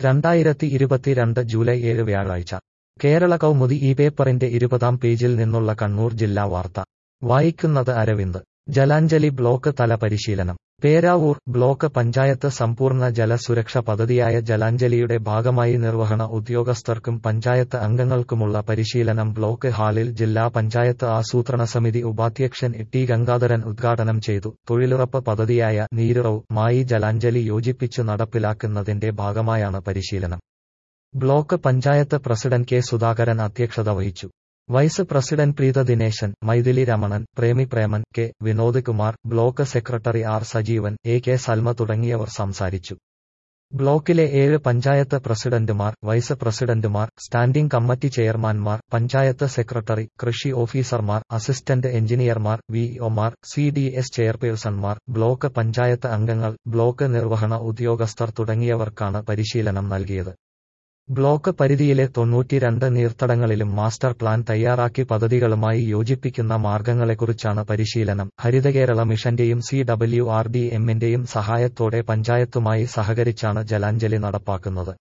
രണ്ടായിരത്തി ഇരുപത്തിരണ്ട് ജൂലൈ ഏഴ് വ്യാഴാഴ്ച കേരള കൗമുദി ഈ പേപ്പറിന്റെ ഇരുപതാം പേജിൽ നിന്നുള്ള കണ്ണൂർ ജില്ലാ വാർത്ത വായിക്കുന്നത് അരവിന്ദ് ജലാഞ്ജലി ബ്ലോക്ക് തല പരിശീലനം പേരാവൂർ ബ്ലോക്ക് പഞ്ചായത്ത് സമ്പൂർണ്ണ ജല സുരക്ഷ പദ്ധതിയായ ജലാഞ്ജലിയുടെ ഭാഗമായി നിർവഹണ ഉദ്യോഗസ്ഥർക്കും പഞ്ചായത്ത് അംഗങ്ങൾക്കുമുള്ള പരിശീലനം ബ്ലോക്ക് ഹാളിൽ ജില്ലാ പഞ്ചായത്ത് ആസൂത്രണ സമിതി ഉപാധ്യക്ഷൻ ടി ഗംഗാധരൻ ഉദ്ഘാടനം ചെയ്തു തൊഴിലുറപ്പ് പദ്ധതിയായ നീരുറവ് മായി ജലാഞ്ജലി യോജിപ്പിച്ചു നടപ്പിലാക്കുന്നതിന്റെ ഭാഗമായാണ് പരിശീലനം block panchayat president K Sudhakaran അധ്യക്ഷത വഹിച്ചു vice president Preetha Dineshan Mythili Ramanan Premi Preman K Vinod Kumar block secretary R Sajeevan A K Salma തുടങ്ങിയവർ സംസാരിച്ചു ബ്ലോക്കിലെ ഏഴ് പഞ്ചായത്ത് പ്രസിഡന്റുമാർ വൈസ് പ്രസിഡന്റുമാർ സ്റ്റാൻഡിംഗ് കമ്മിറ്റി ചെയർമാൻമാർ പഞ്ചായത്ത് സെക്രട്ടറി കൃഷി ഓഫീസർമാർ അസിസ്റ്റന്റ് എഞ്ചിനീയർമാർ വിഇഒമാർ സി ഡി എസ് ചെയർപേഴ്സൺമാർ ബ്ലോക്ക് പഞ്ചായത്ത് അംഗങ്ങൾ ബ്ലോക്ക് നിർവഹണ ഉദ്യോഗസ്ഥർ തുടങ്ങിയവർക്കാണ് പരിശീലനം നൽകിയത് ബ്ലോക്ക് പരിധിയിലെ തൊണ്ണൂറ്റിരണ്ട് നീർത്തടങ്ങളിലും മാസ്റ്റർ പ്ലാൻ തയ്യാറാക്കി പദ്ധതികളുമായി യോജിപ്പിക്കുന്ന മാർഗങ്ങളെക്കുറിച്ചാണ് പരിശീലനം ഹരിതകേരള മിഷന്റെയും സി ഡബ്ല്യു ആർ ഡി എമ്മിന്റെയും സഹായത്തോടെ പഞ്ചായത്തുമായി സഹകരിച്ചാണ് ജലാഞ്ജലി നടപ്പാക്കുന്നത്